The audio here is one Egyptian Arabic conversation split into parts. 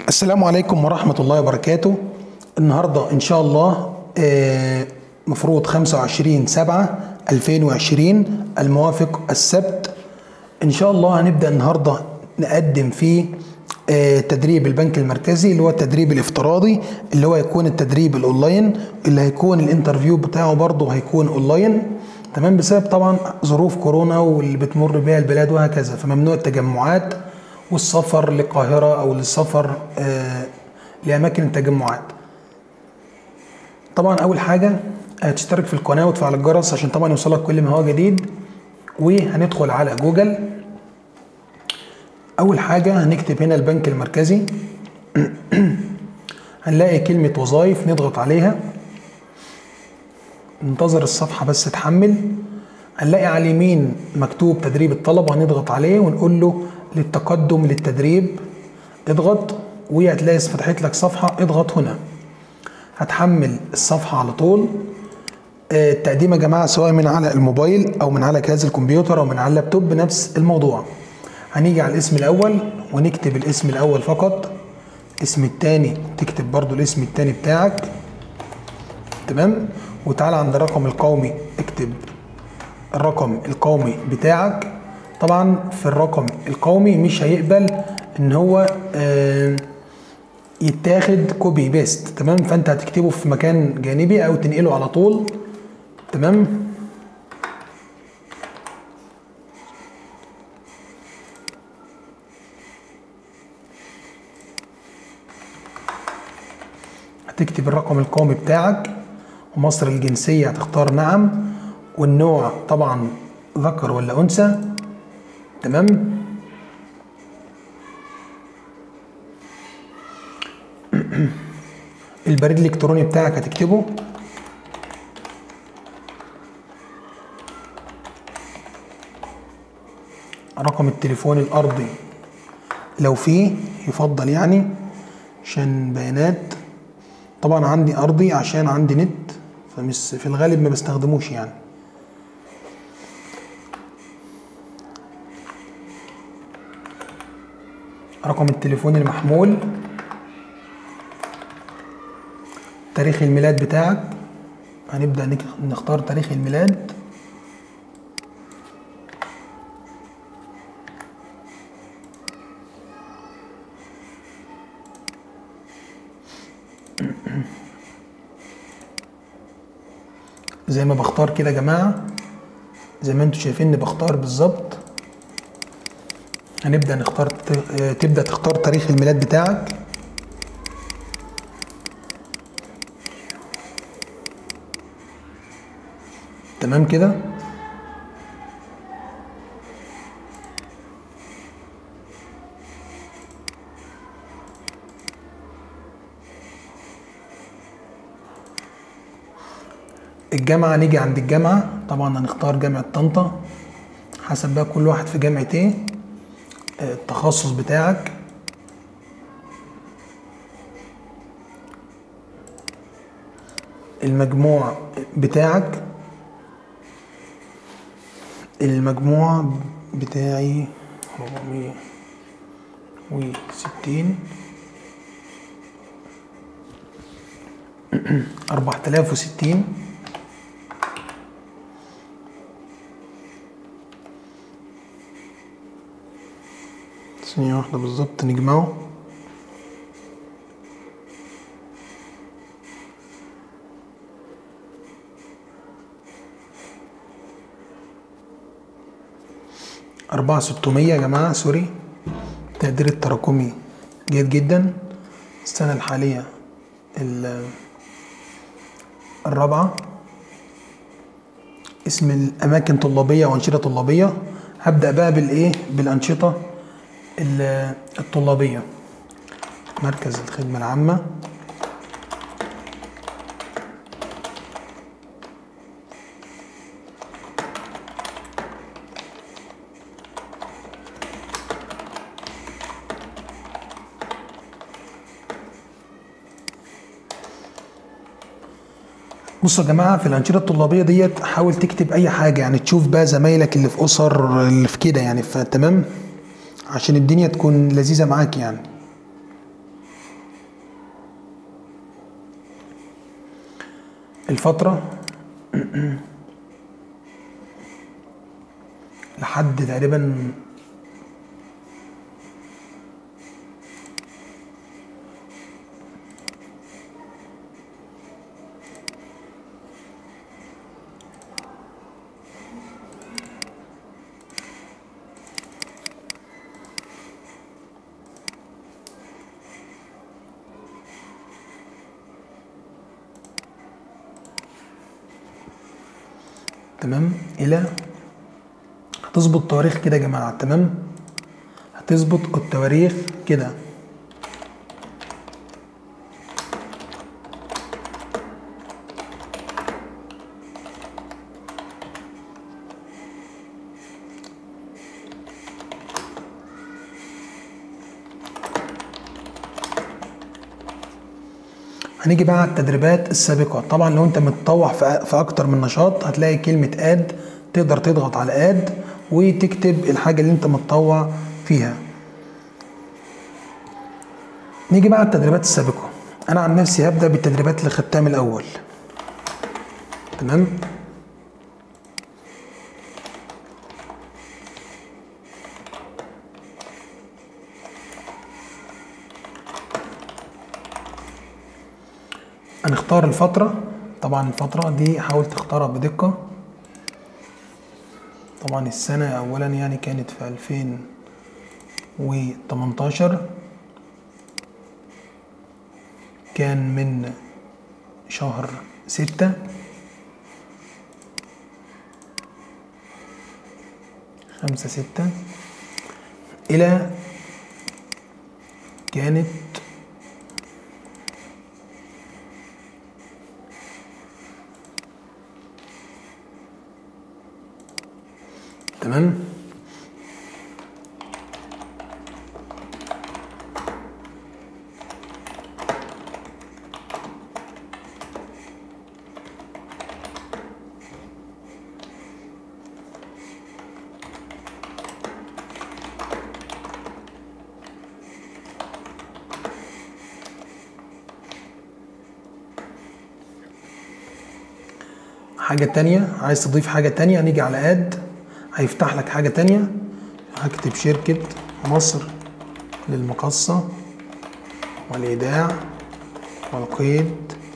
السلام عليكم ورحمة الله وبركاته النهاردة إن شاء الله آه، مفروض 25 7 2020 الموافق السبت إن شاء الله هنبدأ النهاردة نقدم فيه آه، تدريب البنك المركزي اللي هو التدريب الافتراضي اللي هو هيكون التدريب الاونلاين اللي هيكون الانترفيو بتاعه برضه هيكون اونلاين تمام بسبب طبعا ظروف كورونا واللي بتمر بها البلاد وهكذا فممنوع التجمعات والسفر للقاهرة أو للسفر آه، لأماكن التجمعات طبعا أول حاجة هتشترك في القناة وتفعل الجرس عشان طبعا يوصلك كل ما هو جديد وهندخل على جوجل أول حاجة هنكتب هنا البنك المركزي هنلاقي كلمة وظائف نضغط عليها ننتظر الصفحة بس تحمل هنلاقي على اليمين مكتوب تدريب الطلبة هنضغط عليه ونقول له للتقدم للتدريب اضغط وهتلاقي فتحت لك صفحة اضغط هنا هتحمل الصفحة على طول آه، التقديم يا جماعة سواء من على الموبايل أو من على جهاز الكمبيوتر أو من على اللابتوب نفس الموضوع هنيجي على الاسم الأول ونكتب الاسم الأول فقط الاسم التاني تكتب برضو الاسم التاني بتاعك تمام وتعالى عند الرقم القومي اكتب الرقم القومي بتاعك طبعا في الرقم القومي مش هيقبل ان هو آه، يتاخد كوبي بيست تمام فانت هتكتبه في مكان جانبي او تنقله على طول تمام هتكتب الرقم القومي بتاعك ومصر الجنسية هتختار نعم والنوع طبعا ذكر ولا أنثى تمام البريد الإلكتروني بتاعك هتكتبه رقم التليفون الأرضي لو فيه يفضل يعني عشان بيانات طبعا عندي أرضي عشان عندي نت فمش في الغالب ما بستخدموش يعني رقم التليفون المحمول تاريخ الميلاد بتاعك هنبدأ نك- نختار تاريخ الميلاد زي ما بختار كده يا جماعة زي ما انتوا شايفيني بختار بالظبط هنبدأ نختار ت- آه، تبدأ تختار تاريخ الميلاد بتاعك تمام كده الجامعة نيجي عند الجامعة طبعا هنختار جامعة طنطا حسب بقى كل واحد في جامعة ايه آه، التخصص بتاعك المجموع بتاعك المجموع بتاعي 460 4060 ثانية واحدة بالظبط نجمعه أربعة ستمية يا جماعة سوري التقدير التراكمي جيد جدا السنة الحالية ال- الرابعة اسم الأماكن طلابية وأنشطة طلابية هبدأ بقى بالإيه بالأنشطة ال- الطلابية مركز الخدمة العامة بصوا يا جماعه في الانشطه الطلابيه ديت حاول تكتب اي حاجه يعني تشوف بقى زمايلك اللي في اسر اللي في كده يعني فتمام عشان الدنيا تكون لذيذه معاك يعني الفترة لحد تقريبا تمام الى هتظبط التواريخ كده يا جماعه تمام هتظبط التواريخ كده هنيجي بقى على التدريبات السابقة طبعا لو انت متطوع في في اكتر من نشاط هتلاقي كلمة اد تقدر تضغط على اد وتكتب الحاجة اللي انت متطوع فيها نيجي بقى على التدريبات السابقة انا عن نفسي هبدأ بالتدريبات اللي خدتها من الاول تمام هنختار الفترة طبعا الفترة دي حاول تختارها بدقة طبعا السنة أولا يعني كانت في ألفين وتمنتاشر كان من شهر ستة خمسة ستة إلى كانت تمام حاجة تانية عايز تضيف حاجة تانية هنيجي على اد هيفتح لك حاجة تانية هكتب شركة مصر للمقصة والإيداع والقيد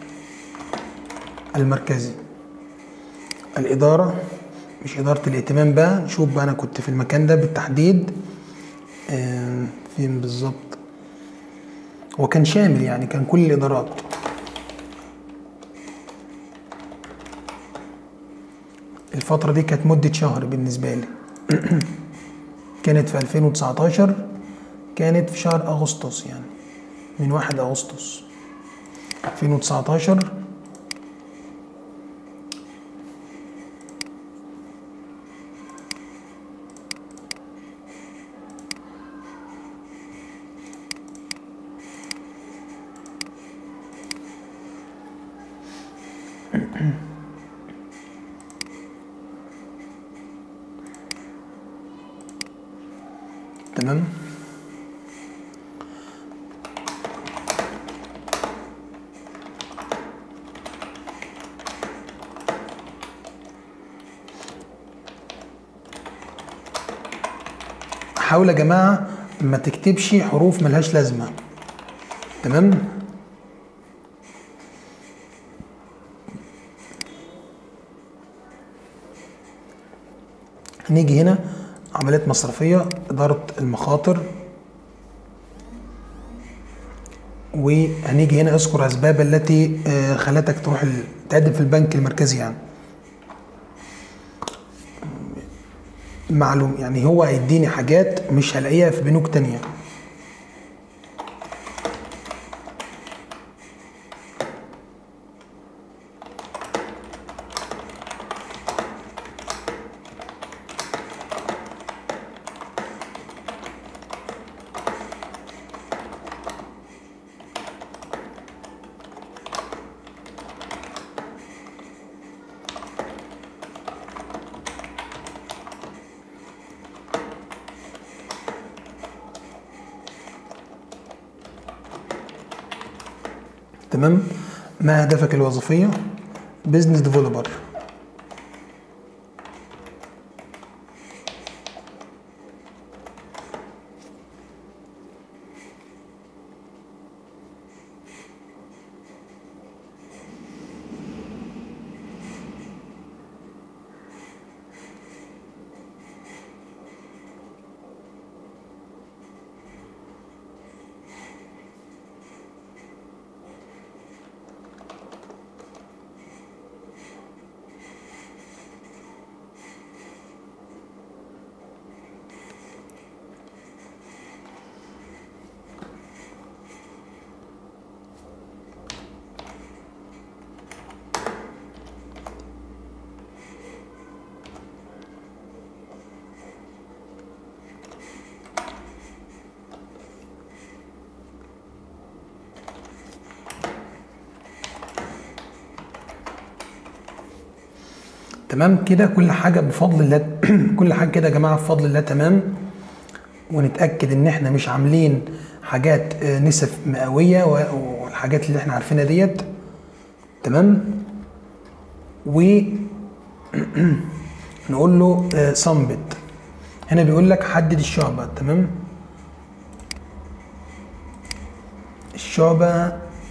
المركزي الإدارة مش إدارة الائتمان بقى نشوف بقى أنا كنت في المكان ده بالتحديد آه، فين بالظبط هو كان شامل يعني كان كل الإدارات الفترة دي كانت مدة شهر بالنسبة لي كانت في 2019 كانت في شهر أغسطس يعني من 1 أغسطس 2019 تمام حاول يا جماعة ما تكتبش حروف ملهاش لازمة تمام نيجي هنا عمليات مصرفية إدارة المخاطر وهنيجي هنا اذكر أسباب التي آه، خلتك تروح ال- تقدم في البنك المركزي يعني معلوم يعني هو هيديني حاجات مش هلاقيها في بنوك تانية تمام ما أهدافك الوظيفية بزنس ديفلوبر تمام كده كل حاجه بفضل الله كل حاجه كده يا جماعه بفضل الله تمام ونتاكد ان احنا مش عاملين حاجات آه، نسب مئويه و- والحاجات اللي احنا عارفينها ديت تمام و نقول له صمبت هنا بيقول لك حدد الشعبة تمام الشعبة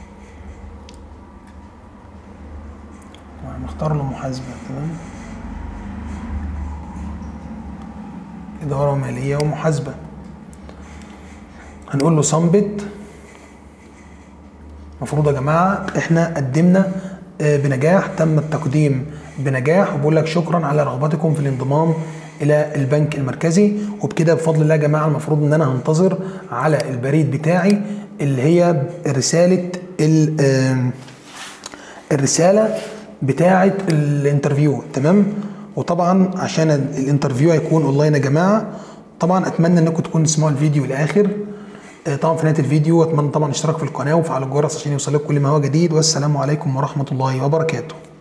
نختار له محاسبة تمام إدارة مالية ومحاسبة هنقول له صمبت المفروض يا جماعة احنا قدمنا آه، بنجاح تم التقديم بنجاح وبقول لك شكرا على رغبتكم في الانضمام الى البنك المركزي وبكده بفضل الله يا جماعه المفروض ان انا هنتظر على البريد بتاعي اللي هي رساله ال- آم، الرساله بتاعه الانترفيو تمام وطبعا عشان الانترفيو هيكون اونلاين يا جماعه طبعا اتمنى انكم تكونوا تسمعوا الفيديو للاخر آه، طبعا في نهايه الفيديو اتمنى طبعا الاشتراك في القناه وفعل الجرس عشان يوصلك كل ما هو جديد والسلام عليكم ورحمه الله وبركاته